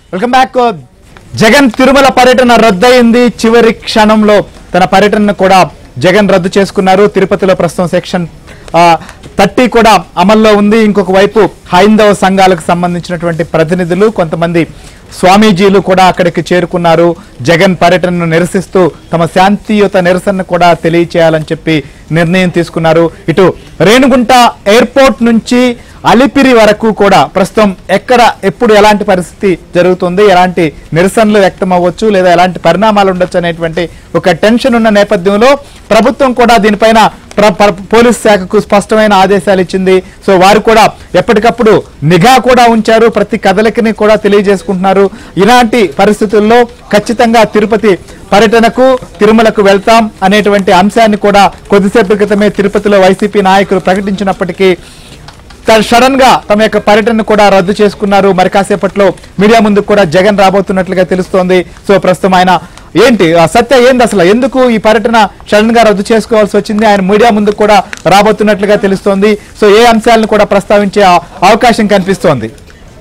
welcome back Jagan Tirumala పర్యటన రద్దయింది చివరి క్షణంలో తన పర్యటనను కూడా జగన్ రద్దు చేసుకున్నారు తిరుపతిలో ప్రస్తుతం సెక్షన్ థర్టీ కూడా అమల్లో ఉంది ఇంకొక వైపు హైందవ సంఘాలకు సంబంధించినటువంటి ప్రతినిధులు కొంతమంది స్వామీజీలు కూడా అక్కడికి చేరుకున్నారు జగన్ పర్యటనను నిరసిస్తూ తమ శాంతియుత నిరసనను కూడా తెలియచేయాలని చెప్పి నిర్ణయం తీసుకున్నారు ఇటు రేణుగుంట ఎయిర్పోర్ట్ నుంచి అలిపిరి వరకు కూడా ప్రస్తుతం ఎక్కడ ఎప్పుడు ఎలాంటి పరిస్థితి జరుగుతుంది ఎలాంటి నిరసనలు వ్యక్తం అవ్వచ్చు లేదా ఎలాంటి పరిణామాలు ఉండొచ్చు అనేటువంటి ఒక టెన్షన్ ఉన్న నేపథ్యంలో ప్రభుత్వం కూడా దీనిపైన ప్ర- ప్ర- పోలీస్ శాఖకు స్పష్టమైన ఆదేశాలు ఇచ్చింది సో వారు కూడా ఎప్పటికప్పుడు నిఘా కూడా ఉంచారు ప్రతి కదలికని కూడా తెలియజేసుకుంటున్నారు ఇలాంటి పరిస్థితుల్లో ఖచ్చితంగా తిరుపతి పర్యటనకు తిరుమలకు వెళ్తాం అనేటువంటి అంశాన్ని కూడా కొద్దిసేపటి క్రితమే తిరుపతిలో వైసీపీ నాయకులు ప్రకటించినప్పటికీ త- సడన్ గా తమ యొక్క పర్యటన కూడా రద్దు చేసుకున్నారు మరి కాసేపట్లో మీడియా ముందుకు కూడా జగన్ రాబోతున్నట్లుగా తెలుస్తోంది సో ప్రస్తుతం ఆయన ఏంటి ఆ సత్య ఏంది అసలు ఎందుకు ఈ పర్యటన సడన్ గా రద్దు చేసుకోవాల్సి వచ్చింది ఆయన మీడియా ముందుకు కూడా రాబోతున్నట్లుగా తెలుస్తోంది సో ఏ అంశాలను కూడా ప్రస్తావించే ఆ- అవకాశం కనిపిస్తోంది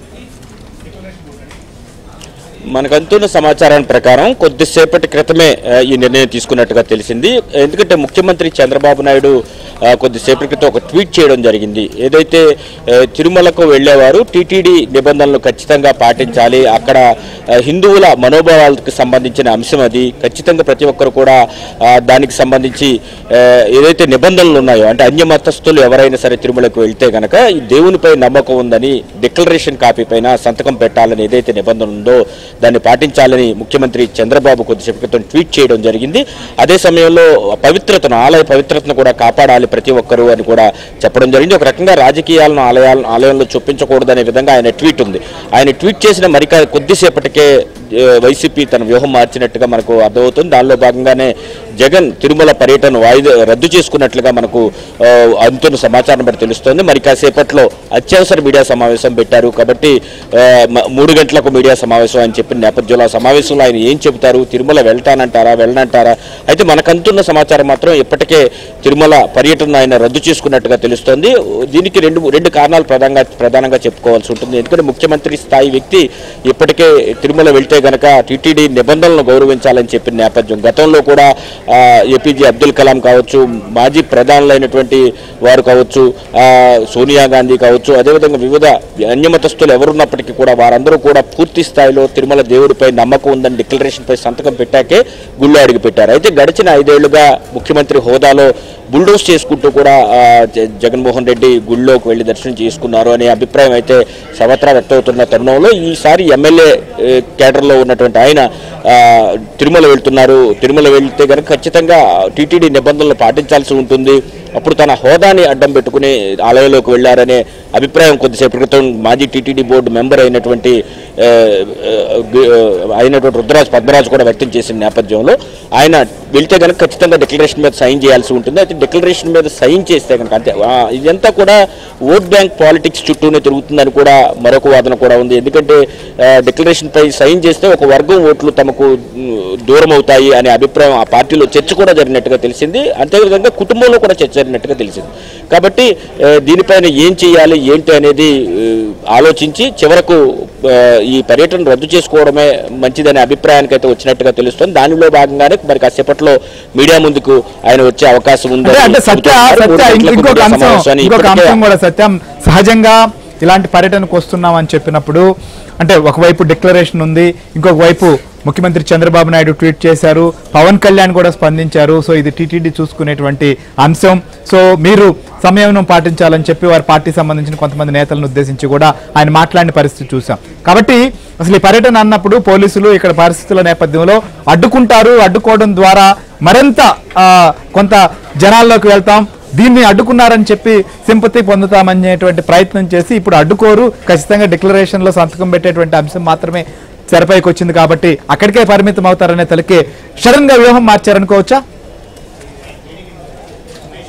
మనకు అందుతున్న సమాచారం ప్రకారం కొద్దిసేపటి క్రితమే ఆ, ఈ నిర్ణయం తీసుకున్నట్టుగా తెలిసింది ఎందుకంటే ముఖ్యమంత్రి చంద్రబాబు నాయుడు ఆ, కొద్దిసేపటి క్రితం ఒక ట్వీట్ చేయడం జరిగింది ఏదైతే ఆ, తిరుమలకు వెళ్ళేవారు టీటీడీ నిబంధనలు ఖచ్చితంగా పాటించాలి అక్కడ ఆ, హిందువుల మనోభావాలకు సంబంధించిన అంశం అది ఖచ్చితంగా ప్రతి ఒక్కరు కూడా ఆ, దానికి సంబంధించి ఆ, ఏదైతే నిబంధనలు ఉన్నాయో అంటే అన్య మతస్థులు ఎవరైనా సరే తిరుమలకు వెళ్తే గనక ఈ దేవునిపై నమ్మకం ఉందని డిక్లరేషన్ కాపీ పైన సంతకం పెట్టాలని ఏదైతే నిబంధన ఉందో దాన్ని పాటించాలని ముఖ్యమంత్రి చంద్రబాబు కొద్దిసేపు క్రితం ట్వీట్ చేయడం జరిగింది అదే సమయంలో పవిత్రతను ఆలయ పవిత్రతను కూడా కాపాడాలి ప్రతి ఒక్కరూ అని కూడా చెప్పడం జరిగింది ఒక రకంగా రాజకీయాలను ఆలయాలను ఆలయంలో చొప్పించకూడదనే విధంగా ఆయన ట్వీట్ ఉంది ఆయన ట్వీట్ చేసిన మరి కొద్దిసేపటికే ఏ, వైసీపీ తన వ్యూహం మార్చినట్టుగా మనకు అర్థమవుతుంది దానిలో భాగంగానే జగన్ తిరుమల పర్యటన వాయిదా రద్దు చేసుకున్నట్లుగా మనకు ఆ, అందుతున్న సమాచారం బట్టి తెలుస్తోంది మరి కాసేపట్లో అత్యవసర మీడియా సమావేశం పెట్టారు కాబట్టి ఆ, మ- మూడు గంటలకు మీడియా సమావేశం అని చెప్పిన నేపథ్యంలో ఆ సమావేశంలో ఆయన ఏం చెబుతారు తిరుమల వెళ్తానంటారా వెళ్ళనంటారా అయితే మనకంతున్న సమాచారం మాత్రం ఇప్పటికే తిరుమల పర్యటన ఆయన రద్దు చేసుకున్నట్టుగా తెలుస్తోంది దీనికి రెండు రెండు కారణాలు ప్రధానంగా ప్రధానంగా చెప్పుకోవాల్సి ఉంటుంది ఎందుకంటే ముఖ్యమంత్రి స్థాయి వ్యక్తి ఇప్పటికే తిరుమల వెళ్తే గనక టీటీడీ నిబంధనలను గౌరవించాలని చెప్పిన నేపథ్యం గతంలో కూడా ఆ, ఏపీజే అబ్దుల్ కలాం కావచ్చు మాజీ ప్రధానులైనటువంటి వారు కావచ్చు ఆ, సోనియా గాంధీ కావచ్చు అదేవిధంగా వివిధ అన్యమతస్తులు ఎవరున్నప్పటికీ కూడా వారందరూ కూడా పూర్తి స్థాయిలో తిరుమల దేవుడిపై నమ్మకం ఉందని డిక్లరేషన్ పై సంతకం పెట్టాకే గుళ్ళు అడిగి పెట్టారు అయితే గడిచిన ఐదేళ్లుగా ముఖ్యమంత్రి హోదాలో బుల్డోస్ చేసుకుంటూ కూడా ఆ, జ- జగన్మోహన్ రెడ్డి గుళ్ళోకి వెళ్ళి దర్శనం చేసుకున్నారు అనే అభిప్రాయం అయితే సర్వత్రా వ్యక్తమవుతున్న తరుణంలో ఈసారి ఎమ్మెల్యే ఏ, కేడర్లో ఉన్నటువంటి ఆయన ఆ, తిరుమల వెళ్తున్నారు తిరుమల వెళ్తే కనుక ఖచ్చితంగా టీటీడీ నిబంధనలు పాటించాల్సి ఉంటుంది అప్పుడు తన హోదాని అడ్డం పెట్టుకుని ఆలయంలోకి వెళ్లారనే అభిప్రాయం కొద్దిసేపు క్రితం మాజీ టీటీడీ బోర్డు మెంబర్ అయినటువంటి ఆ, ఆ, గు- ఆ, అయినటువంటి రుద్రరాజు పద్మరాజు కూడా వ్యక్తం చేసిన నేపథ్యంలో ఆయన వెళ్తే కనుక ఖచ్చితంగా డిక్లరేషన్ మీద సైన్ చేయాల్సి ఉంటుంది అయితే డిక్లరేషన్ మీద సైన్ చేస్తే కనుక అంతే ఆ, ఇదంతా కూడా ఓట్ బ్యాంక్ పాలిటిక్స్ చుట్టూనే తిరుగుతుందని కూడా మరొక వాదన కూడా ఉంది ఎందుకంటే డిక్లరేషన్ పై సైన్ చేస్తే ఒక వర్గం ఓట్లు తమకు ఉమ్, దూరం అవుతాయి అనే అభిప్రాయం ఆ పార్టీలో చర్చ కూడా జరిగినట్టుగా తెలిసింది అంతేవిధంగా కుటుంబంలో కూడా చర్చ జరిగినట్టుగా తెలిసింది కాబట్టి ఆ, దీనిపైన ఏం చేయాలి ఏంటి అనేది ఆ, ఆలోచించి చివరకు ఆ, ఈ పర్యటన రద్దు చేసుకోవడమే మంచిదనే అభిప్రాయానికి అయితే వచ్చినట్టుగా తెలుస్తుంది దానిలో భాగంగానే మరి కాసేపట్లో మీడియా ముందుకు ఆయన వచ్చే అవకాశం ఉంది అంటే అంటే సత్య సత్య ఇంకొక ఇంకొక అంశం ఇంకొక అంశం కూడా సత్యం సహజంగా ఇలాంటి పర్యటనకు వస్తున్నాం అని చెప్పినప్పుడు అంటే ఒకవైపు డిక్లరేషన్ ఉంది ఇంకొక వైపు ముఖ్యమంత్రి చంద్రబాబు నాయుడు ట్వీట్ చేశారు పవన్ కళ్యాణ్ కూడా స్పందించారు సో ఇది టీటీడీ చూసుకునేటువంటి అంశం సో మీరు సంయమనం పాటించాలని చెప్పి వారి పార్టీ సంబంధించిన కొంతమంది నేతలను ఉద్దేశించి కూడా ఆయన మాట్లాడిన పరిస్థితి చూసాం కాబట్టి అసలు ఈ పర్యటన అన్నప్పుడు పోలీసులు ఇక్కడ పరిస్థితుల నేపథ్యంలో అడ్డుకుంటారు అడ్డుకోవడం ద్వారా మరింత ఆ, కొంత జనాల్లోకి వెళ్తాం దీన్ని అడ్డుకున్నారని చెప్పి సింపతి పొందుతామనేటువంటి ప్రయత్నం చేసి ఇప్పుడు అడ్డుకోరు ఖచ్చితంగా డిక్లరేషన్ లో సంతకం పెట్టేటువంటి అంశం మాత్రమే తెరపైకి వచ్చింది కాబట్టి అక్కడికే పరిమితం అవుతారనే తలకి సడన్ గా వ్యూహం మార్చారనుకోవచ్చా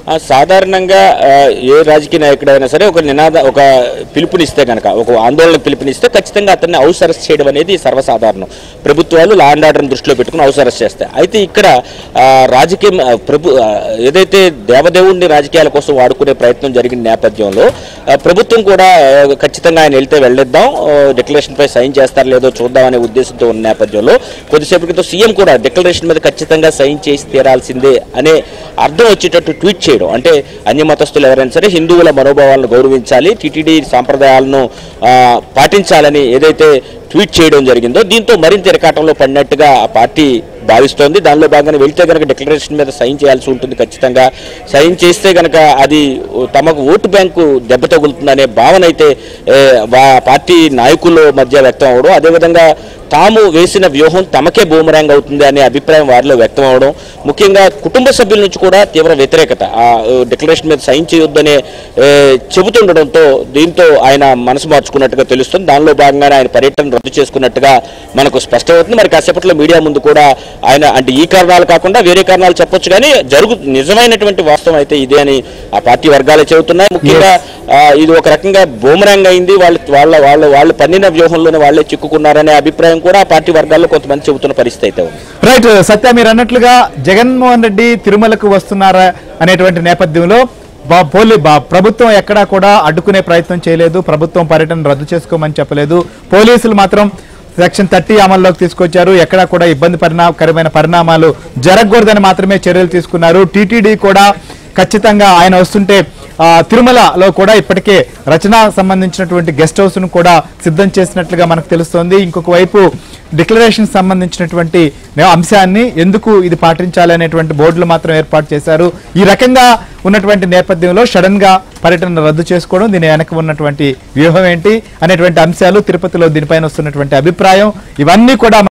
ఆ, సాధారణంగా ఆ, ఏ రాజకీయ నాయకుడైనా సరే ఒక నినాద ఒక పిలుపునిస్తే కనుక ఒక ఆందోళన పిలుపునిస్తే ఖచ్చితంగా అతన్ని హౌస్ అరెస్ట్ చేయడం అనేది సర్వసాధారణం ప్రభుత్వాలు లా అండ్ ఆర్డర్ని దృష్టిలో పెట్టుకుని హౌస్ అరెస్ట్ చేస్తాయి అయితే ఇక్కడ ఆ, రాజకీయం ఆ, ప్రభు ఆ, ఏదైతే దేవదేవుడిని రాజకీయాల కోసం వాడుకునే ప్రయత్నం జరిగిన నేపథ్యంలో ఆ, ప్రభుత్వం కూడా ఆ, ఖచ్చితంగా ఆయన వెళ్తే వెళ్ళిద్దాం డిక్లరేషన్ పై సైన్ చేస్తారో లేదో చూద్దాం అనే ఉద్దేశంతో ఉన్న నేపథ్యంలో కొద్దిసేపు క్రితం సీఎం కూడా డిక్లరేషన్ మీద ఖచ్చితంగా సైన్ చేసి తీరాల్సిందే అనే అర్థం వచ్చేటట్టు ట్వీట్ చేయడం అంటే అన్య మతస్థులు ఎవరైనా సరే హిందువుల మనోభావాలను గౌరవించాలి టీటీడీ సాంప్రదాయాలను ఆ, పాటించాలని ఏదైతే ట్వీట్ చేయడం జరిగిందో దీంతో మరింత ఇరకాటంలో పడినట్టుగా ఆ పార్టీ భావిస్తోంది దానిలో భాగంగా వెళ్తే కనుక డిక్లరేషన్ మీద సైన్ చేయాల్సి ఉంటుంది ఖచ్చితంగా సైన్ చేస్తే కనుక అది తమకు ఓటు బ్యాంకు దెబ్బ తగులుతుందనే భావన అయితే ఏ, వా- పార్టీ నాయకుల మధ్య వ్యక్తం అవడం అదేవిధంగా తాము వేసిన వ్యూహం తమకే బూమరాంగ్ అవుతుంది అనే అభిప్రాయం వారిలో వ్యక్తం అవడం ముఖ్యంగా కుటుంబ సభ్యుల నుంచి కూడా తీవ్ర వ్యతిరేకత ఆ ఆ, డిక్లరేషన్ మీద సైన్ చేయొద్దనే ఏ, చెబుతుండడంతో దీంతో ఆయన మనసు మార్చుకున్నట్టుగా తెలుస్తుంది దానిలో భాగంగానే ఆయన పర్యటన రద్దు చేసుకున్నట్టుగా మనకు స్పష్టమవుతుంది మరి కాసేపట్లో మీడియా ముందు కూడా ఆయన అంటే ఈ కారణాలు కాకుండా వేరే కారణాలు చెప్పొచ్చు కానీ జరుగు నిజమైనటువంటి వాస్తవం అయితే ఇదే అని ఆ పార్టీ వర్గాలే చెబుతున్నాయి ముఖ్యంగా ఆ, ఇది ఒక రకంగా బూమరాంగ్ అయింది వాళ్ళు వాళ్ళ వాళ్ళ వాళ్ళు పన్నిన వ్యూహంలోనే వాళ్ళే చిక్కుకున్నారనే అభిప్రాయం కూడా ఆ పార్టీ వర్గాల్లో కొంతమంది చెబుతున్న పరిస్థితి అయితే ఉంది రైట్ సత్య మీరు అన్నట్లుగా జగన్మోహన్ రెడ్డి తిరుమలకు వస్తున్నారా అనేటువంటి నేపథ్యంలో బా- పోలీ బా- ప్రభుత్వం ఎక్కడా కూడా అడ్డుకునే ప్రయత్నం చేయలేదు ప్రభుత్వం పర్యటన రద్దు చేసుకోమని చెప్పలేదు పోలీసులు మాత్రం సెక్షన్ థర్టీ అమల్లోకి తీసుకొచ్చారు ఎక్కడా కూడా ఇబ్బంది పరిణామకరమైన పరిణామాలు జరగకూడదని మాత్రమే చర్యలు తీసుకున్నారు టీటీడీ కూడా ఖచ్చితంగా ఆయన వస్తుంటే ఆ, తిరుమలలో కూడా ఇప్పటికే రచన సంబంధించినటువంటి గెస్ట్ హౌస్ ను కూడా సిద్ధం చేసినట్లుగా మనకు తెలుస్తోంది ఇంకొక వైపు డిక్లరేషన్ సంబంధించినటువంటి నే- అంశాన్ని ఎందుకు ఇది పాటించాలి అనేటువంటి బోర్డులు మాత్రం ఏర్పాటు చేశారు ఈ రకంగా ఉన్నటువంటి నేపథ్యంలో సడన్ గా పర్యటన రద్దు చేసుకోవడం దీని వెనక ఉన్నటువంటి వ్యూహం ఏంటి అనేటువంటి అంశాలు తిరుపతిలో దీనిపైన వస్తున్నటువంటి అభిప్రాయం ఇవన్నీ కూడా